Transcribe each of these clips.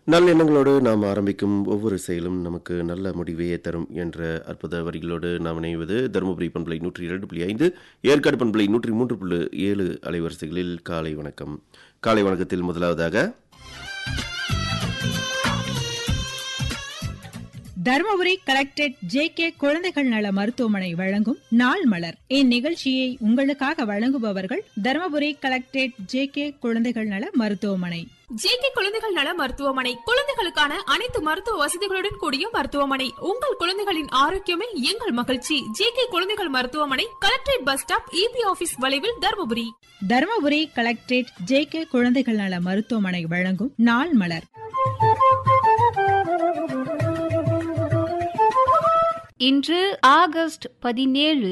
நல்லெண்ணங்களோடு நாம் ஆரம்பிக்கும் ஒவ்வொரு செயலும் நமக்கு நல்ல முடிவையே தரும் என்ற அற்புத வரிகளோடு நாம் இணைவது தருமபுரி பண்பலை நூற்றி இரண்டு புள்ளி ஐந்து ஏற்காடு பண்பலை நூற்றி மூன்று புள்ளி ஏழு அலைவரிசைகளில் காலை வணக்கம் காலை வணக்கத்தில் முதலாவதாக தருமபுரி கலெக்டரேட் ஜே கே குழந்தைகள் நல மருத்துவமனை வழங்கும் நாள் மலர் இந்நிகழ்ச்சியை உங்களுக்காக வழங்குபவர்கள் தருமபுரி கலெக்டரேட் ஜே கே குழந்தைகள் நல மருத்துவமனை ஜேகே குழந்தைகள் நல மருத்துவமனை குழந்தைகளுக்கான அனைத்து மருத்துவ வசதிகளுடன் கூடிய மருத்துவமனை உங்கள் குழந்தைகளின் ஆரோக்கியமே எங்கள் மகிழ்ச்சி ஜேகே குழந்தைகள் மருத்துவமனை collectorate bus stop EB office வளைவில் Dharmapuri Dharmapuri collectorate J K குழந்தைகள் நல மருத்துவமனை வழங்கும் நாள் மலர் இன்று ஆகஸ்ட் பதினேழு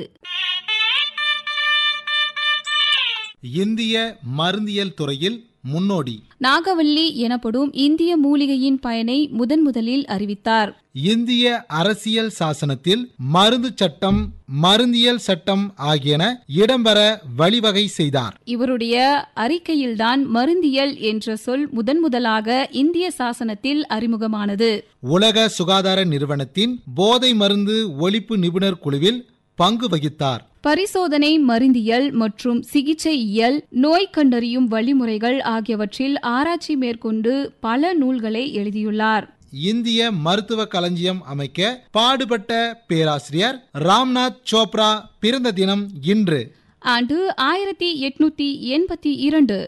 இந்திய மருந்தியல் துறையில் முன்னோடி நாகவல்லி எனப்படும் இந்திய மூலிகையின் பயனை முதன் முதலில் அறிவித்தார் இந்திய அரசியல் சாசனத்தில் மருந்து சட்டம் மருந்தியல் சட்டம் ஆகியன இடம்பெற வழிவகை செய்தார் இவருடைய அறிக்கையில்தான் மருந்தியல் என்ற சொல் முதன் முதலாக இந்திய சாசனத்தில் அறிமுகமானது உலக சுகாதார நிறுவனத்தின் போதை மருந்து ஒழிப்பு நிபுணர் குழுவில் பங்கு வகித்தார் பரிசோதனை மருந்தியல் மற்றும் சிகிச்சையியல் நோய் கண்டறியும் வழிமுறைகள் ஆகியவற்றில் ஆராய்ச்சி மேற்கொண்டு பல நூல்களை எழுதியுள்ளார் இந்திய மருத்துவ களஞ்சியம் அமைக்க பாடுபட்ட பேராசிரியர் ராம்நாத் சோப்ரா பிறந்த தினம் இன்று ஆண்டு ஆயிரத்தி எட்நூத்தி எண்பத்தி இரண்டு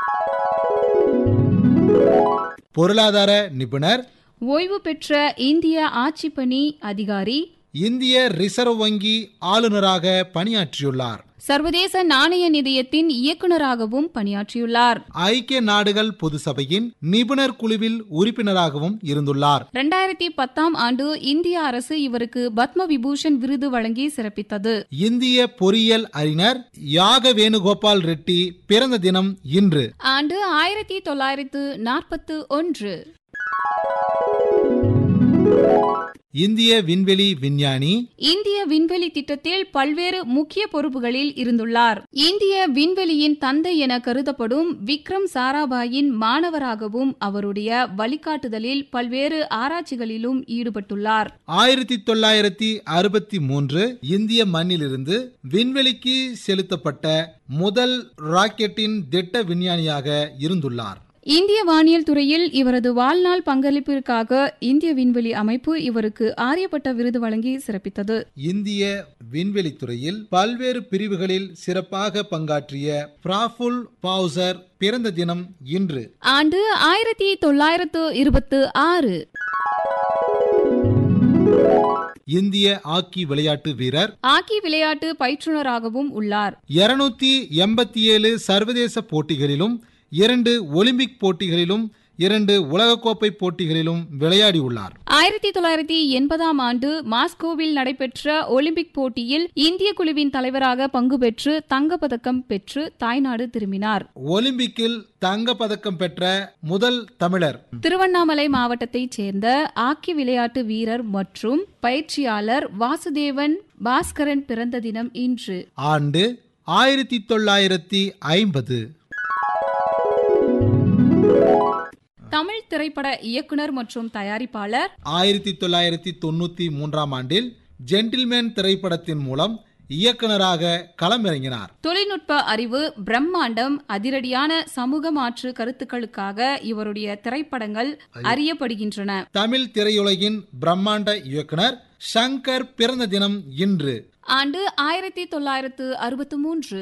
பொருளாதார நிபுணர் ஓய்வு பெற்ற இந்திய ஆட்சிப்பணி அதிகாரி இந்திய ரிசர்வ் வங்கி ஆளுநராக பணியாற்றியுள்ளார் சர்வதேச நாணய நிதியத்தின் இயக்குநராகவும் பணியாற்றியுள்ளார் ஐக்கிய நாடுகள் பொது சபையின் நிபுணர் குழுவில் உறுப்பினராகவும் இருந்துள்ளார் இரண்டாயிரத்தி பத்தாம் ஆண்டு இந்திய அரசு இவருக்கு பத்ம விபூஷன் விருது வழங்கி சிறப்பித்தது இந்திய பொறியியல் அறிஞர் யாக வேணுகோபால் ரெட்டி பிறந்த தினம் இன்று ஆண்டு ஆயிரத்தி தொள்ளாயிரத்து நாற்பத்து ஒன்று இந்திய விண்வெளி விஞ்ஞானி இந்திய விண்வெளி திட்டத்தில் பல்வேறு முக்கிய பொறுப்புகளில் இருந்துள்ளார் இந்திய விண்வெளியின் தந்தை என கருதப்படும் விக்ரம் சாராபாயின் மாணவராகவும் அவருடைய வழிகாட்டுதலில் பல்வேறு ஆராய்ச்சிகளிலும் ஈடுபட்டுள்ளார் ஆயிரத்தி தொள்ளாயிரத்தி அறுபத்தி மூன்று இந்திய மண்ணிலிருந்து விண்வெளிக்கு செலுத்தப்பட்ட முதல் ராக்கெட்டின் திட்ட விஞ்ஞானியாக இருந்துள்ளார் இந்திய வானியல் துறையில் இவரது வாழ்நாள் பங்களிப்பிற்காக இந்திய விண்வெளி அமைப்பு இவருக்கு ஆரியப்பட்ட விருது வழங்கி சிறப்பித்தது இந்திய விண்வெளி துறையில் பல்வேறு பிரிவுகளில் சிறப்பாக பங்காற்றிய பிராஃபுல் பவுசர் பிறந்த தினம் இன்று ஆண்டு ஆயிரத்தி தொள்ளாயிரத்து இருபத்து ஆறு இந்திய ஹாக்கி விளையாட்டு வீரர் ஆக்கி விளையாட்டு பயிற்றுனராகவும் உள்ளார் இருநூத்தி எண்பத்தி ஏழு சர்வதேச போட்டிகளிலும் இரண்டு ஒலிம்பிக் போட்டிகளிலும் இரண்டு உலகக்கோப்பை போட்டிகளிலும் விளையாடியுள்ளார் ஆயிரத்தி தொள்ளாயிரத்தி எண்பதாம் ஆண்டு மாஸ்கோவில் நடைபெற்ற ஒலிம்பிக் போட்டியில் இந்திய குழுவின் தலைவராக பங்கு பெற்று தங்கப்பதக்கம் பெற்று தாய்நாடு திரும்பினார் ஒலிம்பிக்கில் தங்க பதக்கம் பெற்ற முதல் தமிழர் திருவண்ணாமலை மாவட்டத்தைச் சேர்ந்த ஆக்கி விளையாட்டு வீரர் மற்றும் பயிற்சியாளர் வாசுதேவன் பாஸ்கரன் பிறந்த தினம் இன்று ஆண்டு ஆயிரத்தி தொள்ளாயிரத்தி ஐம்பது தமிழ் திரைப்பட இயக்குனர் மற்றும் தயாரிப்பாளர் ஆயிரத்தி தொள்ளாயிரத்தி தொண்ணூத்தி மூன்றாம் ஆண்டில் ஜென்டில்மேன் திரைப்படத்தின் மூலம் இயக்குனராக களமிறங்கினார் தொழில்நுட்ப அறிவு பிரம்மாண்டம் அதிரடியான சமூக மாற்று கருத்துக்களுக்காக இவருடைய திரைப்படங்கள் அறியப்படுகின்றன தமிழ் திரையுலகின் பிரம்மாண்ட இயக்குனர் ஷங்கர் பிறந்த தினம் இன்று ஆண்டு ஆயிரத்தி தொள்ளாயிரத்து அறுபத்து மூன்று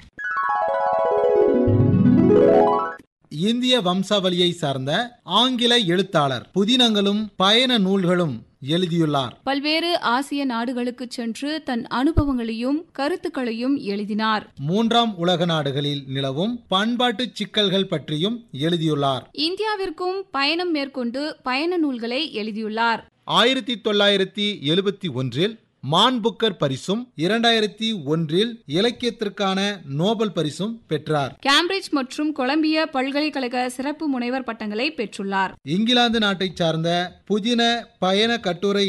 இந்திய வம்சாவளியை சார்ந்த ஆங்கில எழுத்தாளர் புதினங்களும் பயண நூல்களும் எழுதியுள்ளார் பல்வேறு ஆசிய நாடுகளுக்கு சென்று தன் அனுபவங்களையும் கருத்துக்களையும் எழுதினார் மூன்றாம் உலக நாடுகளில் நிலவும் பண்பாட்டு சிக்கல்கள் பற்றியும் எழுதியுள்ளார் இந்தியாவிற்கும் பயணம் மேற்கொண்டு பயண நூல்களை எழுதியுள்ளார் ஆயிரத்தி தொள்ளாயிரத்தி எழுபத்தி ஒன்றில் மான் புக்கர் பரிசும் இரண்டாயிரத்தி ஒன்றில் இலக்கியத்திற்கான நோபல் பரிசும் பெற்றார் கேம்பிரிட்ஜ் மற்றும் கொலம்பியா பல்கலைக்கழக சிறப்பு முனைவர் பட்டங்களை பெற்றுள்ளார் இங்கிலாந்து நாட்டைச் சார்ந்த புதின பயண கட்டுரை